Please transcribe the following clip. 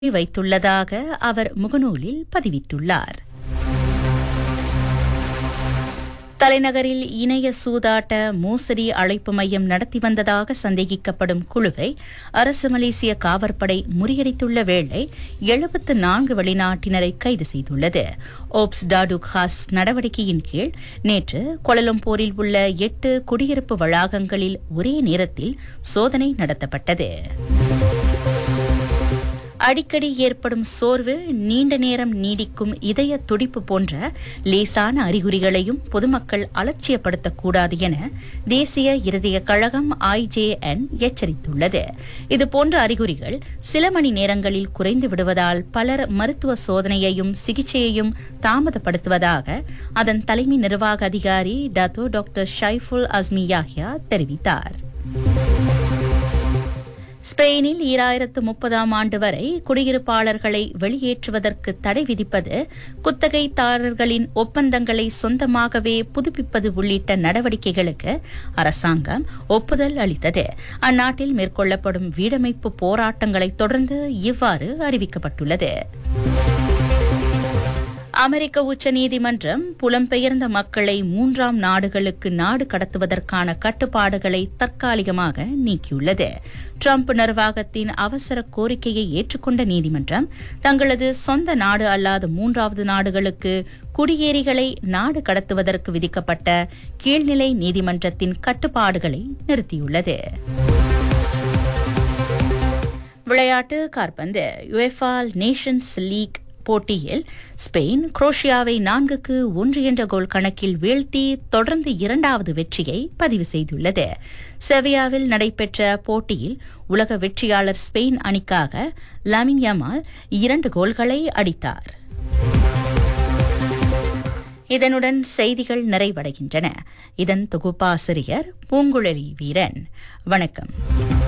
வைத்துள்ளதாக அவர் முகநூலில் பதிவிட்டுள்ளார் தலைநகரில் இணைய சூதாட்ட மோசடி அழைப்பு மையம் நடத்தி வந்ததாக சந்தேகிக்கப்படும் குழுவை அரசு மலேசிய காவற்படை முறியடித்துள்ள வேளை எழுபத்து நான்கு வெளிநாட்டினரை கைது செய்துள்ளது ஓப்ஸ் டாடு ஹாஸ் நடவடிக்கையின் கீழ் நேற்று கோலலம்பூரில் உள்ள எட்டு குடியிருப்பு வளாகங்களில் ஒரே நேரத்தில் சோதனை நடத்தப்பட்டது அடிக்கடி ஏற்படும் சோர்வு நீண்ட நேரம் நீடிக்கும் இதய துடிப்பு போன்ற லேசான அறிகுறிகளையும் பொதுமக்கள் அலட்சியப்படுத்தக்கூடாது என தேசிய இருதய கழகம் ஐஜேஎன் எச்சரித்துள்ளது இதுபோன்ற அறிகுறிகள் சில மணி நேரங்களில் குறைந்து விடுவதால் பலர் மருத்துவ சோதனையையும் சிகிச்சையையும் தாமதப்படுத்துவதாக அதன் தலைமை நிர்வாக அதிகாரி Dato doctor Shaiful Azmi Yahya தெரிவித்தார் ஸ்பெயினில் ஈராயிரத்து முப்பதாம் ஆண்டு வரை குடியிருப்பாளர்களை வெளியேற்றுவதற்கு தடை விதிப்பது குத்தகைதாரர்களின் ஒப்பந்தங்களை சொந்தமாகவே புதுப்பிப்பது உள்ளிட்ட நடவடிக்கைகளுக்கு அரசாங்கம் ஒப்புதல் அளித்தது அந்நாட்டில் மேற்கொள்ளப்படும் வீடமைப்பு போராட்டங்களைத் தொடர்ந்து இவ்வாறு அறிவிக்கப்பட்டுள்ளது அமெரிக்க உச்சநீதிமன்றம் புலம்பெயர்ந்த மக்களை மூன்றாம் நாடுகளுக்கு நாடு கடத்துவதற்கான கட்டுப்பாடுகளை தற்காலிகமாக நீக்கியுள்ளது ட்ரம்ப் நிர்வாகத்தின் அவசர கோரிக்கையை ஏற்றுக்கொண்ட நீதிமன்றம் தங்களது சொந்த நாடு அல்லாத மூன்றாவது நாடுகளுக்கு குடியேறிகளை நாடு கடத்துவதற்கு விதிக்கப்பட்ட கீழ்நிலை நீதிமன்றத்தின் கட்டுப்பாடுகளை நிறுத்தியுள்ளது விளையாட்டு கார்பந்து யுஎஃபா நேஷன்ஸ் லீக் போட்டியில் ஸ்பெயின் குரோஷியாவை நான்குக்கு ஒன்று என்ற கோல் கணக்கில் வீழ்த்தி தொடர்ந்து இரண்டாவது வெற்றியை பதிவு செய்துள்ளது செவியாவில் நடைபெற்ற போட்டியில் உலக வெற்றியாளர் ஸ்பெயின் அணிக்காக லமின் யமால் இரண்டு கோல்களை அடித்தார் இதனுடன் செய்திகள் நிறைவடைகின்றன இதன் தொகுப்பாசிரியர் பூங்குழலி வீரன் வணக்கம்